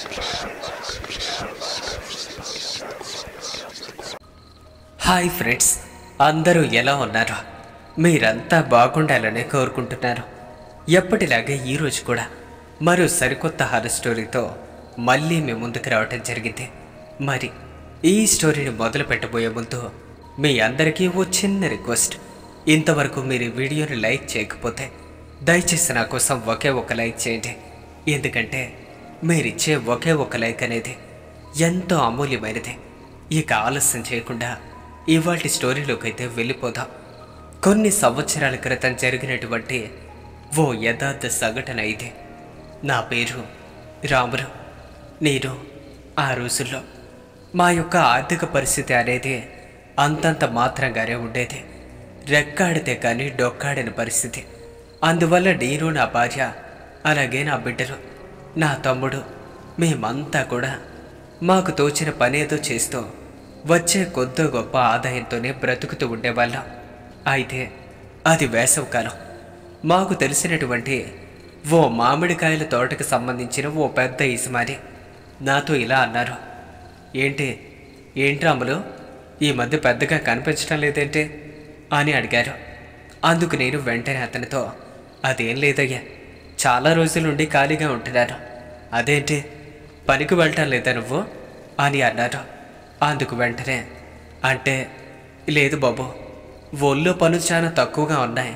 hi friends అందరూ ఎలా ఉన్నారు మీరంతా బాగుండాలని కోరుకుంటున్నారు ఎప్పటిలాగే ఈరోజు కూడా మరో సరికొత్త హారర్ స్టోరీతో మళ్ళీ మీ ముందుకు రావటం జరిగింది మరి ఈ స్టోరీని మొదలు పెట్టబోయే ముందు మీ అందరికీ ఓ చిన్న రిక్వెస్ట్ ఇంతవరకు మీరు ఈ వీడియోని లైక్ చేయకపోతే దయచేసి నా కోసం ఒకే ఒక లైక్ చేయండి ఎందుకంటే మీరిచ్చే ఒకే ఒక లైక్ అనేది ఎంతో అమూల్యమైనది ఇక ఆలస్యం చేయకుండా ఇవాటి స్టోరీలోకి అయితే వెళ్ళిపోదాం కొన్ని సంవత్సరాల క్రితం జరిగినటువంటి ఓ యథార్థ సంఘటన ఇది నా పేరు రాములు నేను ఆ రోజుల్లో మా యొక్క ఆర్థిక పరిస్థితి అనేది అంతంత మాత్రంగానే ఉండేది రెక్కాడితే కానీ డొక్కాడని పరిస్థితి అందువల్ల నేను నా భార్య అలాగే నా బిడ్డలు నా తమ్ముడు మేమంతా కూడా మాకు తోచిన పనేదో చేస్తూ వచ్చే కొద్ది గొప్ప ఆదాయంతోనే బ్రతుకుతూ ఉండేవాళ్ళం అయితే అది వేసవకాలం మాకు తెలిసినటువంటి ఓ మామిడికాయల తోటకు సంబంధించిన ఓ పెద్ద ఇసుమారి నాతో ఇలా అన్నారు ఏంటి ఏంటి రాములు ఈ మధ్య పెద్దగా కనిపించడం లేదేంటి అని అడిగారు అందుకు నేను వెంటనే అతనితో అదేం లేదయ్యా చాలా రోజుల నుండి ఖాళీగా ఉంటున్నాను అదేంటి పనికి వెళ్ళటం లేదా నువ్వు అని అన్నారు అందుకు వెంటనే అంటే లేదు బాబు ఒళ్ళో పనులు చాలా తక్కువగా ఉన్నాయి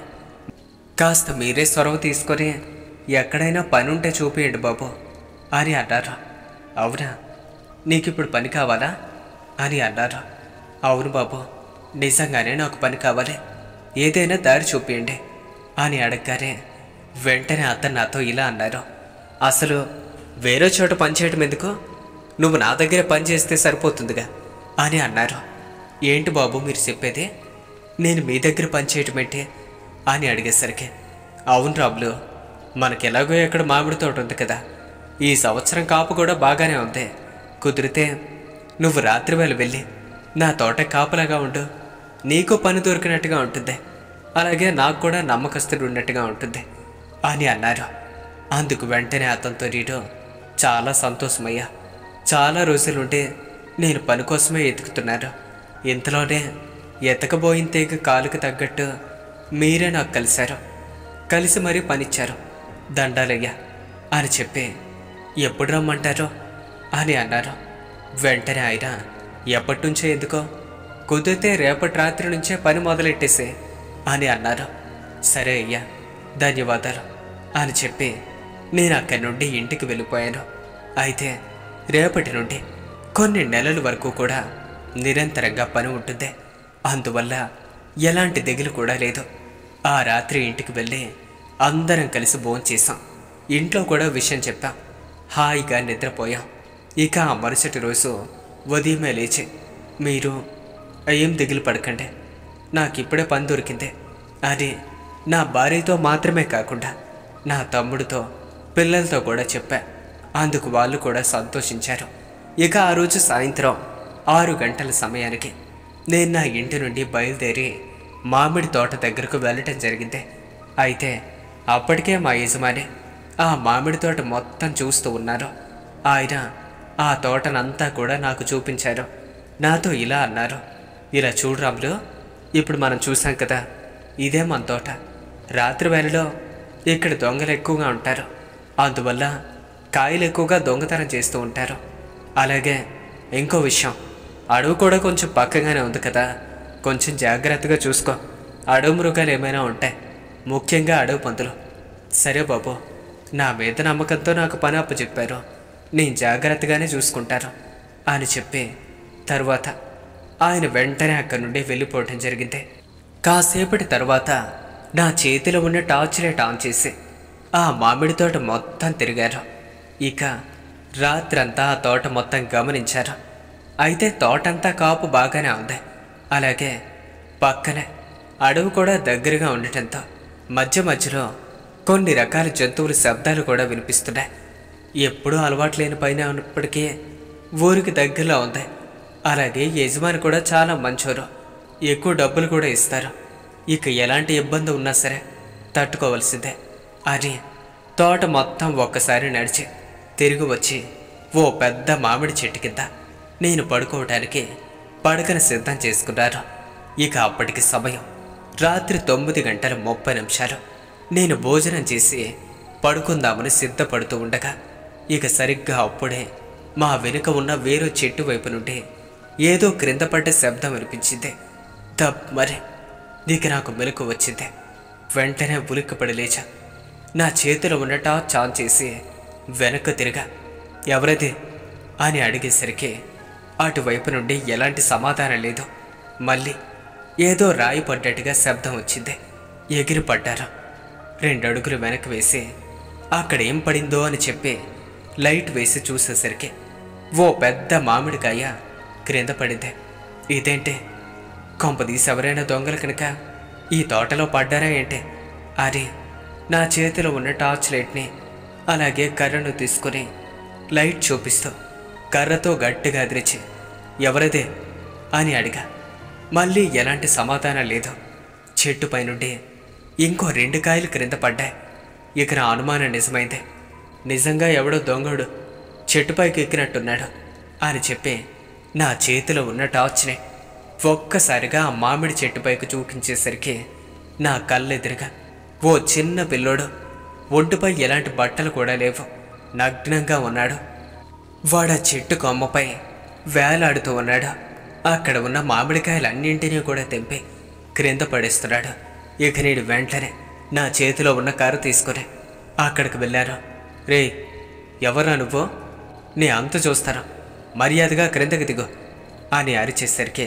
కాస్త మీరే చొరవ తీసుకొని ఎక్కడైనా పని ఉంటే చూపియండి బాబు అని అన్నారు అవునా నీకు ఇప్పుడు పని కావాలా అని అన్నారు అవును బాబు నిజంగానే నాకు పని కావాలి ఏదైనా దారి చూపియండి అని అడగగానే వెంటనే అతను నాతో ఇలా అన్నారు అసలు వేరే చోట పనిచేయటం ఎందుకు నువ్వు నా దగ్గర పని చేస్తే సరిపోతుందిగా అని అన్నారు ఏంటి బాబు మీరు చెప్పేది నేను మీ దగ్గర పనిచేయటం ఏంటి అని అడిగేసరికి అవును రాములు మనకెలాగో ఎక్కడ మామిడి తోట ఉంది కదా ఈ సంవత్సరం కాపు కూడా బాగానే ఉంది కుదిరితే నువ్వు రాత్రి వేళ వెళ్ళి నా తోట కాపలాగా ఉండు నీకు పని దొరికినట్టుగా ఉంటుంది అలాగే నాకు కూడా నమ్మకస్తుడు ఉన్నట్టుగా ఉంటుంది అని అన్నారు అందుకు వెంటనే అతనితో నేను చాలా సంతోషమయ్యా చాలా రోజులుంటే నేను పని కోసమే ఎతుకుతున్నాను ఇంతలోనే ఎతకబోయిన తీగ కాలుకు తగ్గట్టు మీరే నాకు కలిశారు కలిసి మరీ పనిచ్చారు దండాలయ్యా అని చెప్పి ఎప్పుడు రమ్మంటారో అని అన్నారు వెంటనే ఆయన ఎప్పటి నుంచో ఎందుకో కుదిరితే రేపటి రాత్రి నుంచే పని మొదలెట్టేసే అని అన్నారు సరే అయ్యా ధన్యవాదాలు అని చెప్పి నేను అక్కడి నుండి ఇంటికి వెళ్ళిపోయాను అయితే రేపటి నుండి కొన్ని నెలల వరకు కూడా నిరంతరంగా పని ఉంటుంది అందువల్ల ఎలాంటి దిగులు కూడా లేదు ఆ రాత్రి ఇంటికి వెళ్ళి అందరం కలిసి భోంచేసాం ఇంట్లో కూడా విషయం చెప్పాం హాయిగా నిద్రపోయాం ఇక ఆ మరుసటి రోజు ఉదయమే లేచి మీరు ఏం దిగులు పడకండి నాకు ఇప్పుడే పని దొరికింది అది నా భార్యతో మాత్రమే కాకుండా నా తమ్ముడితో పిల్లలతో కూడా చెప్పా అందుకు వాళ్ళు కూడా సంతోషించారు ఇక ఆ రోజు సాయంత్రం ఆరు గంటల సమయానికి నేను నా ఇంటి నుండి బయలుదేరి మామిడి తోట దగ్గరకు వెళ్ళటం జరిగింది అయితే అప్పటికే మా యజమాని ఆ మామిడి తోట మొత్తం చూస్తూ ఉన్నారు ఆయన ఆ తోటనంతా కూడా నాకు చూపించారు నాతో ఇలా అన్నారు ఇలా చూడు రాములు ఇప్పుడు మనం చూసాం కదా ఇదే మన తోట రాత్రి వేళలో ఇక్కడ దొంగలు ఎక్కువగా ఉంటారు అందువల్ల కాయలు ఎక్కువగా దొంగతనం చేస్తూ ఉంటారు అలాగే ఇంకో విషయం అడవి కూడా కొంచెం పక్కగానే ఉంది కదా కొంచెం జాగ్రత్తగా చూసుకో అడవి మృగాలు ఏమైనా ఉంటాయి ముఖ్యంగా అడవి పందులు సరే బాబు నా మీద నమ్మకంతో నాకు పని అప్పచెప్పారు నేను జాగ్రత్తగానే చూసుకుంటాను అని చెప్పి తర్వాత ఆయన వెంటనే అక్కడి నుండి వెళ్ళిపోవటం జరిగింది కాసేపటి తర్వాత నా చేతిలో ఉన్న టార్చ్ లైట్ ఆన్ చేసి ఆ మామిడి తోట మొత్తం తిరిగారు ఇక రాత్రంతా ఆ తోట మొత్తం గమనించారు అయితే తోటంతా కాపు బాగానే ఉంది అలాగే పక్కనే అడవి కూడా దగ్గరగా ఉండటంతో మధ్య మధ్యలో కొన్ని రకాల జంతువుల శబ్దాలు కూడా వినిపిస్తున్నాయి ఎప్పుడూ అలవాటు లేని పైన ఉన్నప్పటికీ ఊరికి దగ్గరలో ఉంది అలాగే యజమాని కూడా చాలా మంచోరు ఎక్కువ డబ్బులు కూడా ఇస్తారు ఇక ఎలాంటి ఇబ్బంది ఉన్నా సరే తట్టుకోవలసిందే అని తోట మొత్తం ఒక్కసారి నడిచి తిరిగి వచ్చి ఓ పెద్ద మామిడి చెట్టు కింద నేను పడుకోవటానికి పడకను సిద్ధం చేసుకున్నారు ఇక అప్పటికి సమయం రాత్రి తొమ్మిది గంటల ముప్పై నిమిషాలు నేను భోజనం చేసి పడుకుందామని సిద్ధపడుతూ ఉండగా ఇక సరిగ్గా అప్పుడే మా వెనుక ఉన్న వేరే చెట్టు వైపు నుండి ఏదో క్రింద పడ్డ శబ్దం వినిపించింది దబ్ మరి ఇక నాకు మెలకు వచ్చింది వెంటనే ఉలిక్కిపడి లేచా నా చేతిలో ఉన్న టార్చ్ ఆన్ చేసి వెనక్కు తిరిగా ఎవరది అని అడిగేసరికి అటువైపు నుండి ఎలాంటి సమాధానం లేదు మళ్ళీ ఏదో రాయి పడ్డట్టుగా శబ్దం వచ్చింది ఎగిరి పడ్డారు రెండు అడుగులు వెనక్కి వేసి అక్కడ ఏం పడిందో అని చెప్పి లైట్ వేసి చూసేసరికి ఓ పెద్ద మామిడికాయ క్రింద పడింది ఇదేంటి కొంపదీసి ఎవరైనా దొంగలు కనుక ఈ తోటలో పడ్డారా ఏంటి అది నా చేతిలో ఉన్న టార్చ్ లైట్ని అలాగే కర్రను తీసుకుని లైట్ చూపిస్తూ కర్రతో గట్టిగా అదిరిచి ఎవరదే అని అడిగా మళ్ళీ ఎలాంటి సమాధానం లేదు చెట్టుపై నుండి ఇంకో రెండు కాయలు క్రింద పడ్డాయి ఇక నా అనుమానం నిజమైంది నిజంగా ఎవడో దొంగడు చెట్టుపైకి ఎక్కినట్టున్నాడు అని చెప్పి నా చేతిలో ఉన్న టార్చ్ని ఒక్కసారిగా ఆ మామిడి చెట్టుపైకి చూపించేసరికి నా కళ్ళెదురుగా ఓ చిన్న పిల్లోడు ఒడ్డుపై ఎలాంటి బట్టలు కూడా లేవు నగ్నంగా ఉన్నాడు వాడు ఆ చెట్టు కొమ్మపై వేలాడుతూ ఉన్నాడు అక్కడ ఉన్న మామిడికాయలన్నింటినీ కూడా తెంపి క్రింద పడేస్తున్నాడు ఇక నేను వెంటనే నా చేతిలో ఉన్న కర్ర తీసుకుని అక్కడికి వెళ్ళారు రే ఎవరా నువ్వు నీ అంత చూస్తాను మర్యాదగా క్రిందకి దిగు అని అరిచేసరికి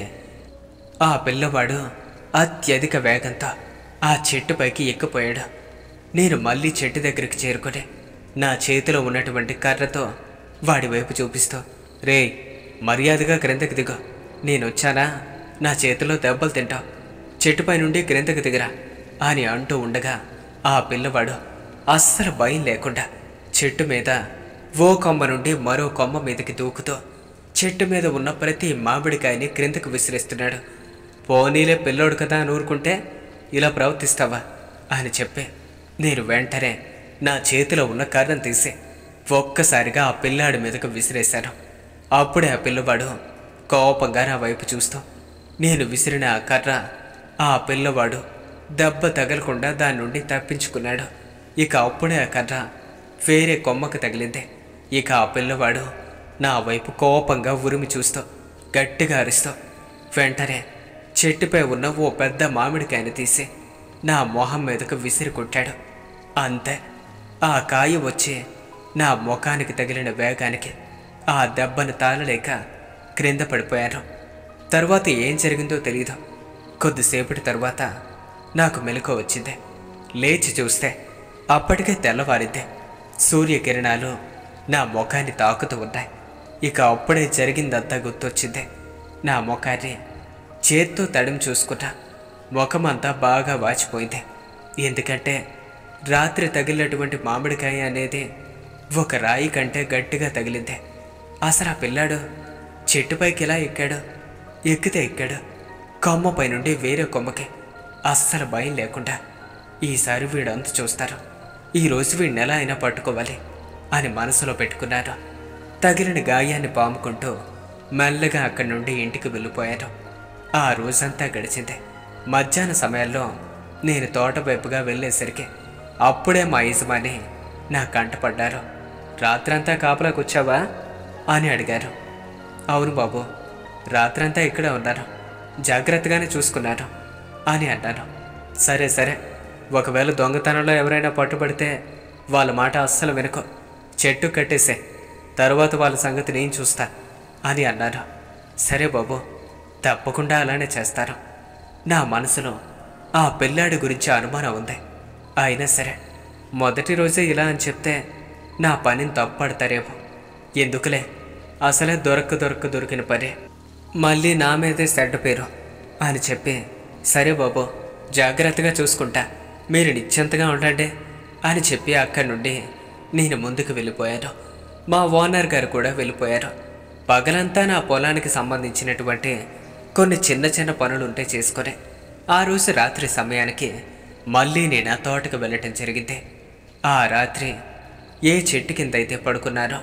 ఆ పిల్లవాడు అత్యధిక వేగంతో ఆ చెట్టుపైకి ఎక్కిపోయాడు నేను మళ్ళీ చెట్టు దగ్గరికి చేరుకొని నా చేతిలో ఉన్నటువంటి కర్రతో వాడి వైపు చూపిస్తూ రే మర్యాదగా క్రిందకి దిగు నేను వచ్చానా నా చేతిలో దెబ్బలు తింటావు చెట్టుపై నుండి క్రిందకి దిగరా అని అంటూ ఉండగా ఆ పిల్లవాడు అస్సలు భయం లేకుండా చెట్టు మీద ఓ కొమ్మ నుండి మరో కొమ్మ మీదకి దూకుతూ చెట్టు మీద ఉన్న ప్రతి మామిడికాయని క్రిందకు విసిరేస్తున్నాడు పోనీలే పిల్లోడు కదా అని ఊరుకుంటే ఇలా ప్రవర్తిస్తావా అని చెప్పి నేను వెంటనే నా చేతిలో ఉన్న కర్రను తీసి ఒక్కసారిగా ఆ పిల్లాడి మీదకు విసిరేశాను అప్పుడే ఆ పిల్లవాడు కోపంగా నా వైపు చూస్తూ నేను విసిరిన ఆ కర్ర ఆ పిల్లవాడు దెబ్బ తగలకుండా దాని నుండి తప్పించుకున్నాడు ఇక అప్పుడే ఆ కర్ర వేరే కొమ్మకు తగిలింది ఇక ఆ పిల్లవాడు నా వైపు కోపంగా ఉరిమి చూస్తూ గట్టిగా అరుస్తూ వెంటనే చెట్టుపై ఉన్న ఓ పెద్ద మామిడికాయను తీసి నా మొహం మీదకు విసిరి కొట్టాడు అంతే ఆ కాయ వచ్చి నా ముఖానికి తగిలిన వేగానికి ఆ దెబ్బను తాళలేక క్రింద పడిపోయాను తర్వాత ఏం జరిగిందో తెలియదు కొద్దిసేపటి తర్వాత నాకు మెలకు వచ్చింది లేచి చూస్తే అప్పటికే తెల్లవారింది సూర్యకిరణాలు నా ముఖాన్ని తాకుతూ ఉన్నాయి ఇక అప్పుడే జరిగిందంతా గుర్తొచ్చింది నా ముఖాన్ని చేత్తో తడిమి చూసుకుంటా ముఖమంతా బాగా వాచిపోయింది ఎందుకంటే రాత్రి తగిలినటువంటి మామిడికాయ అనేది ఒక రాయి కంటే గట్టిగా తగిలింది అసలు ఆ పిల్లాడు చెట్టుపైకి ఎలా ఎక్కాడు ఎక్కితే ఎక్కాడు కొమ్మపై నుండి వేరే కొమ్మకి అస్సలు భయం లేకుండా ఈసారి వీడంత చూస్తారు ఈరోజు వీడిని ఎలా అయినా పట్టుకోవాలి అని మనసులో పెట్టుకున్నాను తగిలిన గాయాన్ని పాముకుంటూ మెల్లగా అక్కడి నుండి ఇంటికి వెళ్ళిపోయాను ఆ రోజంతా గడిచింది మధ్యాహ్న సమయంలో నేను తోట వైపుగా వెళ్ళేసరికి అప్పుడే మా యజమాని నా కంటపడ్డారు రాత్రంతా కాపలా కూర్చావా అని అడిగారు అవును బాబు రాత్రంతా ఇక్కడే ఉన్నారు జాగ్రత్తగానే చూసుకున్నాను అని అన్నాను సరే సరే ఒకవేళ దొంగతనంలో ఎవరైనా పట్టుబడితే వాళ్ళ మాట అస్సలు వినకు చెట్టు కట్టేసే తరువాత వాళ్ళ సంగతి నేను చూస్తా అని అన్నాను సరే బాబు తప్పకుండా అలానే చేస్తారు నా మనసులో ఆ పిల్లాడి గురించి అనుమానం ఉంది అయినా సరే మొదటి రోజే ఇలా అని చెప్తే నా పనిని తప్పడతారేమో ఎందుకులే అసలే దొరక్క దొరక్క దొరికిన పని మళ్ళీ నా మీదే చెడ్డ పేరు అని చెప్పి సరే బాబు జాగ్రత్తగా చూసుకుంటా మీరు నిశ్చింతగా ఉండండి అని చెప్పి అక్కడి నుండి నేను ముందుకు వెళ్ళిపోయాను మా ఓనర్ గారు కూడా వెళ్ళిపోయారు పగలంతా నా పొలానికి సంబంధించినటువంటి కొన్ని చిన్న చిన్న పనులుంటే చేసుకొని ఆ రోజు రాత్రి సమయానికి మళ్ళీ నేను ఆ తోటకు వెళ్ళటం జరిగింది ఆ రాత్రి ఏ చెట్టు కింద అయితే పడుకున్నారో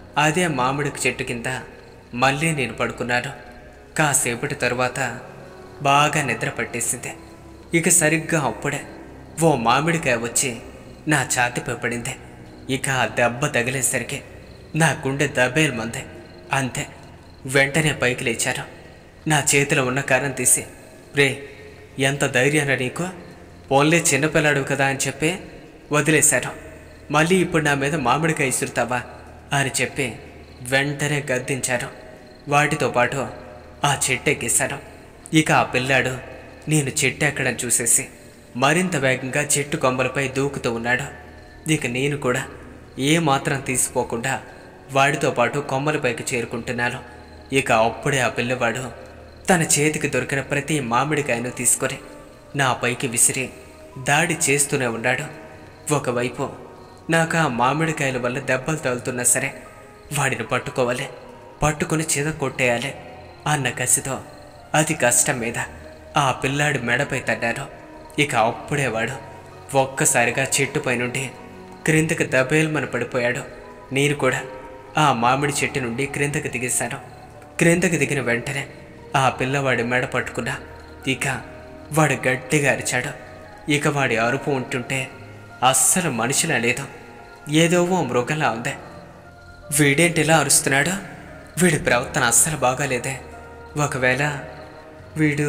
అదే మామిడికి చెట్టు కింద మళ్ళీ నేను పడుకున్నాను కాసేపటి తరువాత బాగా నిద్ర పట్టేసింది ఇక సరిగ్గా అప్పుడే ఓ మామిడికాయ వచ్చి నా ఛాతిపై పడింది ఇక ఆ దెబ్బ తగిలేసరికి నా గుండె దబేల్ మంది అంతే వెంటనే పైకి లేచాను నా చేతిలో ఉన్న కర్రం తీసి రే ఎంత ధైర్యాన్ని నీకు ఓన్లీ చిన్నపిల్లాడు కదా అని చెప్పి వదిలేశారు మళ్ళీ ఇప్పుడు నా మీద మామిడికాయ ఇసురుతావా అని చెప్పి వెంటనే గద్దించారు వాటితో పాటు ఆ చెట్టు ఎక్కేశాను ఇక ఆ పిల్లాడు నేను చెట్టు ఎక్కడం చూసేసి మరింత వేగంగా చెట్టు కొమ్మలపై దూకుతూ ఉన్నాడు ఇక నేను కూడా ఏ మాత్రం తీసిపోకుండా వాడితో పాటు కొమ్మలపైకి చేరుకుంటున్నాను ఇక అప్పుడే ఆ పిల్లవాడు తన చేతికి దొరికిన ప్రతి మామిడికాయను తీసుకొని నా పైకి విసిరి దాడి చేస్తూనే ఉన్నాడు ఒకవైపు నాకు ఆ మామిడికాయల వల్ల దెబ్బలు తగులుతున్నా సరే వాడిని పట్టుకోవాలి పట్టుకుని చిద కొట్టేయాలి అన్న కసితో అతి కష్టం మీద ఆ పిల్లాడి మెడపై తన్నాను ఇక అప్పుడే వాడు ఒక్కసారిగా చెట్టుపై నుండి క్రిందకి దబేల్మని పడిపోయాడు నేను కూడా ఆ మామిడి చెట్టు నుండి క్రిందకి దిగేశాను క్రిందకి దిగిన వెంటనే ఆ పిల్లవాడి మెడ పట్టుకున్నా ఇక వాడు గట్టిగా అరిచాడు ఇక వాడి అరుపు ఉంటుంటే అస్సలు మనిషిలా లేదు ఏదో ఓ మృగంలా ఉంది వీడేంటి ఇలా అరుస్తున్నాడు వీడి ప్రవర్తన అస్సలు బాగాలేదే ఒకవేళ వీడు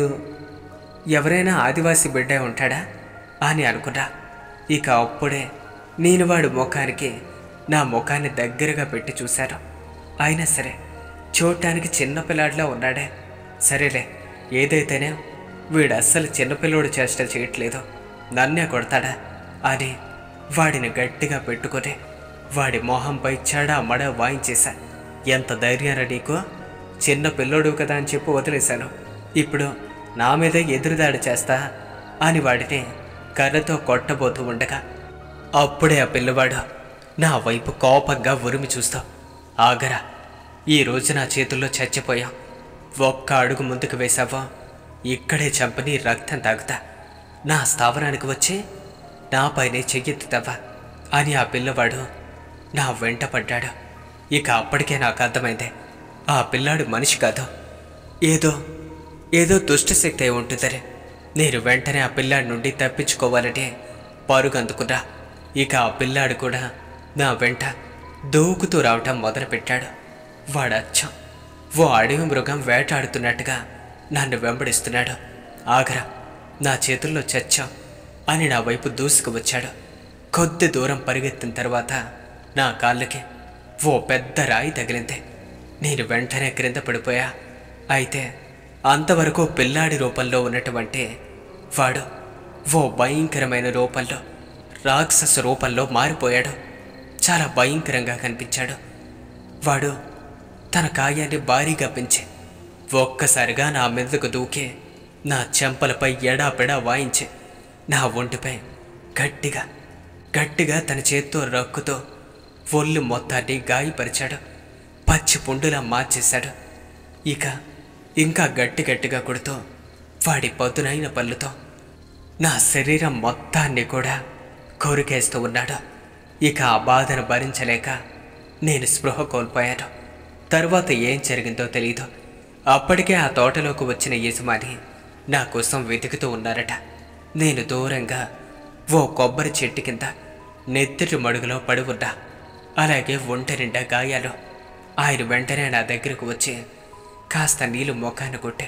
ఎవరైనా ఆదివాసి బిడ్డ ఉంటాడా అని అనుకున్నా ఇక అప్పుడే నేను వాడి ముఖానికి నా ముఖాన్ని దగ్గరగా పెట్టి చూశాను అయినా సరే చూడటానికి చిన్నపిల్లాడిలా ఉన్నాడే సరేలే ఏదైతేనే వీడు అస్సలు చిన్నపిల్లోడు చేష్టలు చేయట్లేదు నన్నే కొడతాడా అని వాడిని గట్టిగా పెట్టుకొని వాడి మొహంపై చెడ మడ వాయించేశా ఎంత ధైర్యారా నీకు చిన్న పిల్లోడు కదా అని చెప్పి వదిలేశాను ఇప్పుడు నా మీద ఎదురుదాడి చేస్తా అని వాడిని కర్రతో కొట్టబోతూ ఉండగా అప్పుడే ఆ పిల్లవాడు నా వైపు కోపంగా ఉరిమి చూస్తూ ఆగరా ఈ రోజు నా చేతుల్లో చచ్చిపోయాం ఒక్క అడుగు ముందుకు వేశావో ఇక్కడే చంపని రక్తం తాగుతా నా స్థావరానికి వచ్చి నాపైనే చెయ్యెత్తుతావా అని ఆ పిల్లవాడు నా వెంట పడ్డాడు ఇక అప్పటికే నాకు అర్థమైంది ఆ పిల్లాడు మనిషి కాదు ఏదో ఏదో దుష్టశక్తి అయి ఉంటుందరే నేను వెంటనే ఆ పిల్లాడి నుండి తప్పించుకోవాలంటే పరుగు అందుకున్నా ఇక ఆ పిల్లాడు కూడా నా వెంట దూకుతూ రావటం మొదలుపెట్టాడు వాడచ్చం ఓ అడవి మృగం వేటాడుతున్నట్టుగా నన్ను వెంబడిస్తున్నాడు ఆగరా నా చేతుల్లో చచ్చాం అని నా వైపు దూసుకు వచ్చాడు కొద్ది దూరం పరిగెత్తిన తర్వాత నా కాళ్ళకి ఓ పెద్ద రాయి తగిలింది నేను వెంటనే క్రింద పడిపోయా అయితే అంతవరకు పిల్లాడి రూపంలో ఉన్నటువంటి వాడు ఓ భయంకరమైన రూపంలో రాక్షస రూపంలో మారిపోయాడు చాలా భయంకరంగా కనిపించాడు వాడు తన కాయాన్ని భారీగా పెంచి ఒక్కసారిగా నా మీదకు దూకి నా చెంపలపై ఎడాపెడా వాయించి నా ఒంటిపై గట్టిగా గట్టిగా తన చేత్తో రక్కుతో ఒళ్ళు మొత్తాన్ని గాయపరిచాడు పచ్చి పుండులా మార్చేశాడు ఇక ఇంకా గట్టి గట్టిగా కొడుతూ వాడి పదునైన పళ్ళుతో నా శరీరం మొత్తాన్ని కూడా కొరికేస్తూ ఉన్నాడు ఇక ఆ బాధను భరించలేక నేను స్పృహ కోల్పోయాను తరువాత ఏం జరిగిందో తెలీదు అప్పటికే ఆ తోటలోకి వచ్చిన యజమాని నా కోసం వెతుకుతూ ఉన్నారట నేను దూరంగా ఓ కొబ్బరి చెట్టు కింద నెత్తిటి మడుగులో పడి ఉన్నా అలాగే ఒంటి నిండా గాయాలు ఆయన వెంటనే నా దగ్గరకు వచ్చి కాస్త నీళ్లు మొఖాన్ని కొట్టే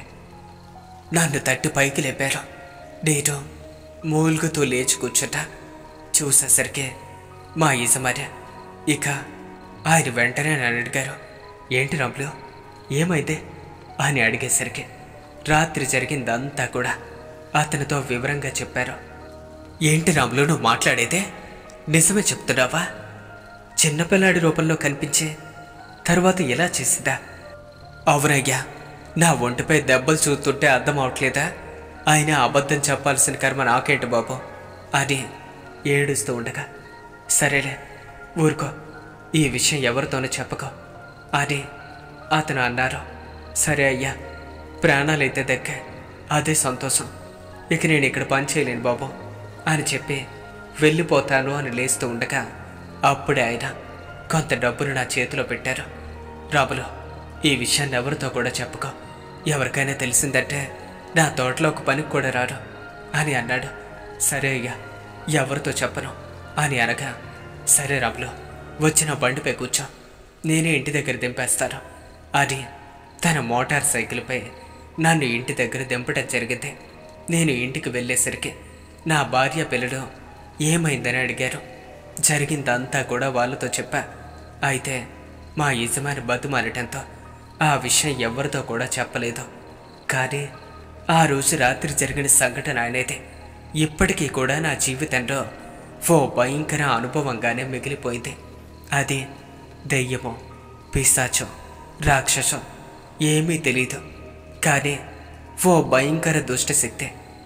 నన్ను తట్టి పైకి లేపారు నేను మూలుగుతూ లేచి కూర్చుంటా చూసేసరికి మా యజమాని ఇక ఆయన వెంటనే నన్ను అడిగారు ఏంటి రంపులు ఏమైంది అని అడిగేసరికి రాత్రి జరిగిందంతా కూడా అతనితో వివరంగా చెప్పారు ఏంటి రాములు నువ్వు మాట్లాడేదే నిజమే చెప్తున్నావా చిన్నపిల్లాడి రూపంలో కనిపించే తరువాత ఎలా చేసిందా అవునయ్యా నా ఒంటిపై దెబ్బలు చూస్తుంటే అర్థం అవట్లేదా ఆయన అబద్ధం చెప్పాల్సిన కర్మ నాకేంటి బాబు అని ఏడుస్తూ ఉండగా సరేలే ఊరుకో ఈ విషయం ఎవరితోనూ చెప్పకో అని అతను అన్నారు సరే అయ్యా ప్రాణాలైతే దక్కా అదే సంతోషం ఇక నేను ఇక్కడ పని చేయలేను బాబు అని చెప్పి వెళ్ళిపోతాను అని లేస్తూ ఉండగా అప్పుడే ఆయన కొంత డబ్బును నా చేతిలో పెట్టారు రాములు ఈ విషయాన్ని ఎవరితో కూడా చెప్పుకో ఎవరికైనా తెలిసిందంటే నా తోటలో ఒక పనికి కూడా రారు అని అన్నాడు సరే అయ్యా ఎవరితో చెప్పను అని అనగా సరే రాములు వచ్చిన బండిపై కూర్చో నేనే ఇంటి దగ్గర దింపేస్తాను అని తన మోటార్ సైకిల్పై నన్ను ఇంటి దగ్గర దింపడం జరిగింది నేను ఇంటికి వెళ్ళేసరికి నా భార్య పిల్లలు ఏమైందని అడిగారు జరిగిందంతా కూడా వాళ్ళతో చెప్పా అయితే మా యజమాని బతుమాలటంతో ఆ విషయం ఎవరితో కూడా చెప్పలేదు కానీ ఆ రోజు రాత్రి జరిగిన సంఘటన అనేది ఇప్పటికీ కూడా నా జీవితంలో ఓ భయంకర అనుభవంగానే మిగిలిపోయింది అది దెయ్యమో పిశాచో రాక్షసో ఏమీ తెలీదు కానీ ఓ భయంకర దుష్టశక్తి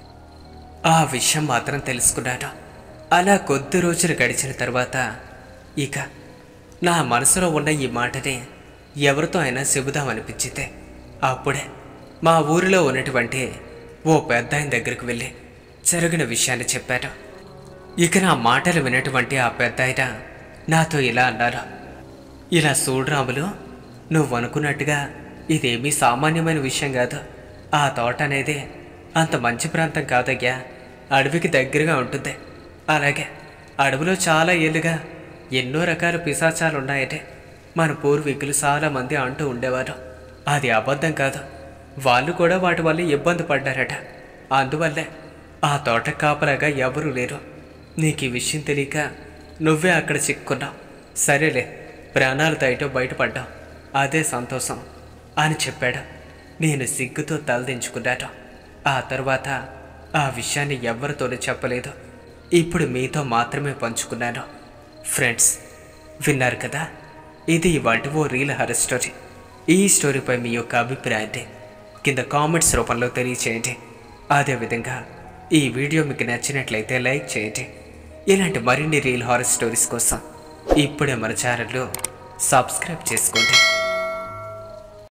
ఆ విషయం మాత్రం తెలుసుకున్నాను అలా కొద్ది రోజులు గడిచిన తర్వాత ఇక నా మనసులో ఉన్న ఈ మాటని ఎవరితో అయినా చెబుదామనిపించింది అప్పుడే మా ఊరిలో ఉన్నటువంటి ఓ పెద్ద ఆయన దగ్గరికి వెళ్ళి జరిగిన విషయాన్ని చెప్పాను ఇక నా మాటలు వినటువంటి ఆ పెద్ద ఆయన నాతో ఇలా అన్నారు ఇలా చూడు రాములు నువ్వు అనుకున్నట్టుగా ఇదేమీ సామాన్యమైన విషయం కాదు ఆ తోట అనేది అంత మంచి ప్రాంతం కాదయ్యా అడవికి దగ్గరగా ఉంటుంది అలాగే అడవిలో చాలా ఏళ్ళుగా ఎన్నో రకాల పిశాచాలు ఉన్నాయటే మన పూర్వీకులు చాలా మంది అంటూ ఉండేవారు అది అబద్ధం కాదు వాళ్ళు కూడా వాటి వల్ల ఇబ్బంది పడ్డారట అందువల్లే ఆ తోట కాపలాగా ఎవరూ లేరు నీకు ఈ విషయం తెలియక నువ్వే అక్కడ చిక్కున్నావు సరేలే ప్రాణాలతో అయితే బయటపడ్డావు అదే సంతోషం అని చెప్పాడు నేను సిగ్గుతో తలదించుకున్నాను ఆ తర్వాత ఆ విషయాన్ని ఎవరితోనూ చెప్పలేదు ఇప్పుడు మీతో మాత్రమే పంచుకున్నాను ఫ్రెండ్స్ విన్నారు కదా ఇది ఇవాటి ఓ రీల్ హర్ స్టోరీ ఈ స్టోరీపై మీ యొక్క అభిప్రాయాన్ని కింద కామెంట్స్ రూపంలో తెలియచేయండి అదేవిధంగా ఈ వీడియో మీకు నచ్చినట్లయితే లైక్ చేయండి ఇలాంటి మరిన్ని రీల్ హారర్ స్టోరీస్ కోసం ఇప్పుడే మన ఛానల్లో సబ్స్క్రైబ్ చేసుకోండి